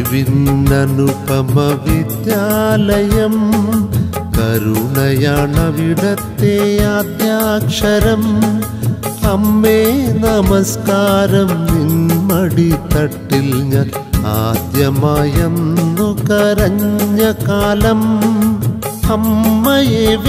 അറിവിന്നനുപമ വിദ്യാലയം കരുണയാണവിടത്തെ ആദ്യാക്ഷരം അമ്മേ നമസ്കാരം നിന്മടി തട്ടിൽ ഞാൻ ആദ്യമായെന്നു കരഞ്ഞ കാലം അമ്മയെ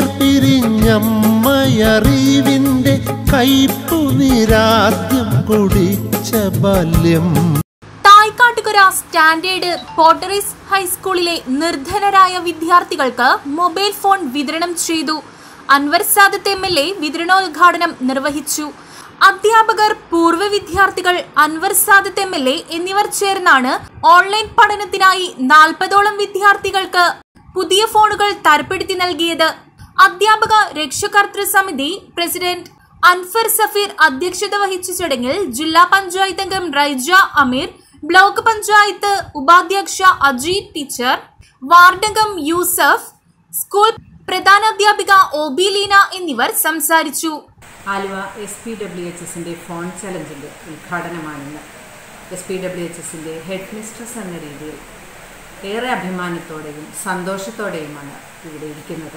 വേർപിരിഞ്ഞമ്മയറിവിൻ്റെ കയ്പു നിരാദ്യം കുടിച്ച ബാല്യം തായ്ക്കാട്ടുകര സ്റ്റാൻഡേർഡ് പോട്ടറീസ് ഹൈസ്കൂളിലെ നിർധനരായ വിദ്യാർത്ഥികൾക്ക് മൊബൈൽ ഫോൺ വിതരണം ചെയ്തു Anwar Sadath M L A വിതരണോദ്ഘാടനം നിർവഹിച്ചു അധ്യാപകർ പൂർവ്വ വിദ്യാർത്ഥികൾ Anwar Sadath M L A എന്നിവർ ചേർന്നാണ് ഓൺലൈൻ പഠനത്തിനായി നാൽപ്പതോളം വിദ്യാർത്ഥികൾക്ക് പുതിയ ഫോണുകൾ തരപ്പെടുത്തി നൽകിയത് അധ്യാപക രക്ഷകർതൃ സമിതി പ്രസിഡന്റ് അൻഫർ സഫീർ അധ്യക്ഷത വഹിച്ച ചടങ്ങിൽ ജില്ലാ പഞ്ചായത്ത് അംഗം റൈജ അമീർ ബ്ലോക്ക് പഞ്ചായത്ത് ഉപാധ്യക്ഷ അജീത് ടീച്ചർ വാർഡംഗം യൂസഫ് സ്കൂൾ പ്രധാനാധ്യാപിക ഒ ബി ലീന എന്നിവർ സംസാരിച്ചു Aluva S P W H എസിൻ്റെ ഫോൺ ചലഞ്ചിൻ്റെ ഉദ്ഘാടനമാണിന്ന് എസ് പി ഡബ്ല്യു എച്ച് എസിൻ്റെ ഹെഡ് മിസ്ട്രസ് എന്ന രീതിയിൽ ഏറെ അഭിമാനത്തോടെയും സന്തോഷത്തോടെയുമാണ് ഇവിടെ ഇരിക്കുന്നത്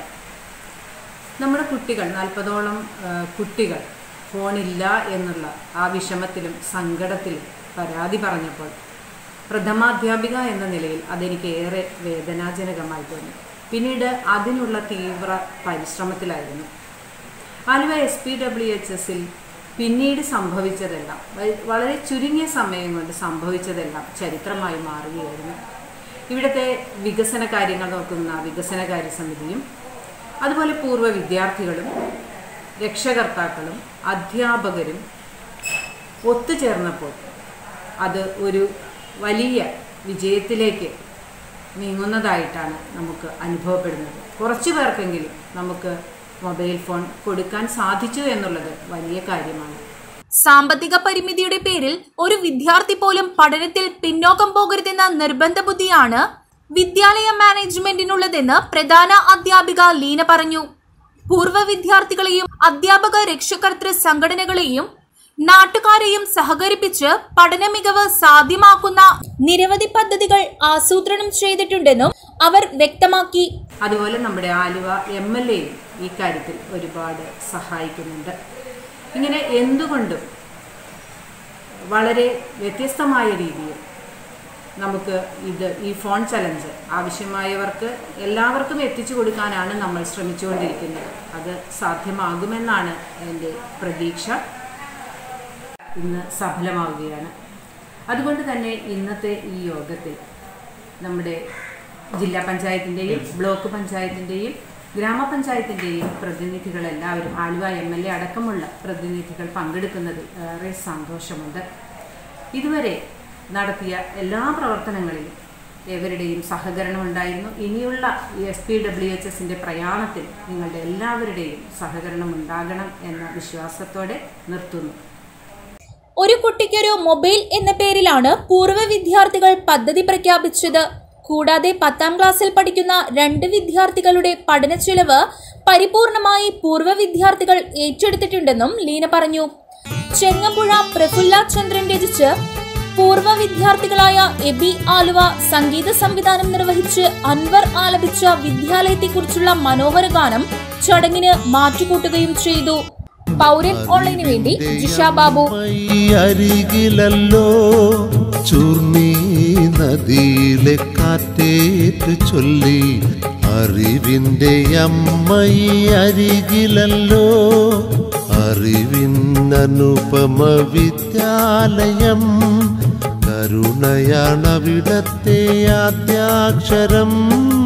നമ്മുടെ കുട്ടികൾ നാൽപ്പതോളം ആ, കുട്ടികൾ ഫോണില്ല എന്നുള്ള ആ വിഷമത്തിലും സങ്കടത്തിലും പരാതി പറഞ്ഞപ്പോൾ പ്രഥമാധ്യാപിക എന്ന നിലയിൽ അതെനിക്ക് ഏറെ വേദനാജനകമായി തോന്നി പിന്നീട് അതിനുള്ള തീവ്ര പരിശ്രമത്തിലായിരുന്നു Aluva S P W H എസിൽ പിന്നീട് സംഭവിച്ചതെല്ലാം വ- വളരെ ചുരുങ്ങിയ സമയം കൊണ്ട് സംഭവിച്ചതെല്ലാം ചരിത്രമായി മാറുകയായിരുന്നു ഇവിടുത്തെ വികസന കാര്യങ്ങൾ നോക്കുന്ന വികസനകാര്യ സമിതിയും അതുപോലെ പൂർവ്വ വിദ്യാർത്ഥികളും രക്ഷകർത്താക്കളും അധ്യാപകരും ഒത്തുചേർന്നപ്പോൾ അത് ഒരു വലിയ വിജയത്തിലേക്ക് നീങ്ങുന്നതായിട്ടാണ് നമുക്ക് അനുഭവപ്പെടുന്നത് കുറച്ചു പേർക്കെങ്കിലും നമുക്ക് മൊബൈൽ ഫോൺ കൊടുക്കാൻ സാധിച്ചു എന്നുള്ളത് വലിയ കാര്യമാണ് സാമ്പത്തിക പരിമിതിയുടെ പേരിൽ ഒരു വിദ്യാർത്ഥി പോലും പഠനത്തിൽ പിന്നോക്കം പോകരുതെന്ന നിർബന്ധ ബുദ്ധിയാണ് വിദ്യാലയ മാനേജ്മെന്റിനുള്ളതെന്ന് പ്രധാന അധ്യാപിക ലീന പറഞ്ഞു പൂർവ്വ വിദ്യാർത്ഥികളെയും അധ്യാപക രക്ഷകർതൃ സംഘടനകളെയും നാട്ടുകാരെയും സഹകരിപ്പിച്ച് പഠന മികവ് സാധ്യമാക്കുന്ന നിരവധി പദ്ധതികൾ ആസൂത്രണം ചെയ്തിട്ടുണ്ടെന്നും അവർ വ്യക്തമാക്കി അതുപോലെ നമ്മുടെ ആലുവ എം എൽ എയും ഈ കാര്യത്തിൽ ഒരുപാട് സഹായിക്കുന്നുണ്ട് ഇങ്ങനെ എന്തുകൊണ്ടും വളരെ വ്യത്യസ്തമായ രീതിയിൽ നമുക്ക് ഇത് ഈ ഫോൺ ചലഞ്ച് ആവശ്യമായവർക്ക് എല്ലാവർക്കും എത്തിച്ചു കൊടുക്കാനാണ് നമ്മൾ ശ്രമിച്ചുകൊണ്ടിരിക്കുന്നത് അത് സാധ്യമാകുമെന്നാണ് എൻ്റെ പ്രതീക്ഷ ഇന്ന് സഫലമാവുകയാണ് അതുകൊണ്ട് തന്നെ ഇന്നത്തെ ഈ യോഗത്തിൽ നമ്മുടെ ജില്ലാ പഞ്ചായത്തിൻ്റെയും ബ്ലോക്ക് പഞ്ചായത്തിൻ്റെയും ഗ്രാമപഞ്ചായത്തിൻ്റെയും പ്രതിനിധികളെല്ലാവരും ആലുവ എം എൽ എ അടക്കമുള്ള പ്രതിനിധികൾ പങ്കെടുക്കുന്നതിൽ ഏറെ സന്തോഷമുണ്ട് ഇതുവരെ നടത്തിയ എല്ലാ പ്രവർത്തനങ്ങളിലും ഏവരുടെയും സഹകരണം ഉണ്ടായിരുന്നു ഇനിയുള്ള എസ് പി ഡബ്ല്യു എച്ച് എസിൻ്റെ പ്രയാണത്തിൽ നിങ്ങളുടെ എല്ലാവരുടെയും സഹകരണം ഉണ്ടാകണം എന്ന വിശ്വാസത്തോടെ നിർത്തുന്നു ഒരു കുട്ടിക്കൊരു മൊബൈൽ എന്ന പേരിലാണ് പൂർവ്വ വിദ്യാർത്ഥികൾ പദ്ധതി പ്രഖ്യാപിച്ചത് കൂടാതെ പത്താം ക്ലാസ്സിൽ പഠിക്കുന്ന രണ്ട് വിദ്യാർത്ഥികളുടെ പഠന ചെലവ് പരിപൂർണമായി പൂർവ്വ വിദ്യാർത്ഥികൾ ഏറ്റെടുത്തിട്ടുണ്ടെന്നും ലീന പറഞ്ഞു ചെങ്ങമ്പുഴ പ്രഫുല്ല ചന്ദ്രൻ രചിച്ച് പൂർവ്വ വിദ്യാർത്ഥികളായ എബി ആലുവ സംഗീത സംവിധാനം നിർവഹിച്ച് അൻവർ ആലപിച്ച വിദ്യാലയത്തെക്കുറിച്ചുള്ള മനോഹര ഗാനം ചടങ്ങിന് മാറ്റുകൂട്ടുകയും ചെയ്തു പൗരൻ ഓൺലൈനു വേണ്ടി ജിഷ ബാബു ഈ അരികിലല്ലോ ചൂർണി നദിയിലെ കാറ്റേറ്റ് ചൊല്ലി അറിവിൻ്റെ അമ്മ ഈ അരികിലല്ലോ അറിവിന്നനുപമ വിദ്യാലയം കരുണയാണവിടത്തെ ആദ്യാക്ഷരം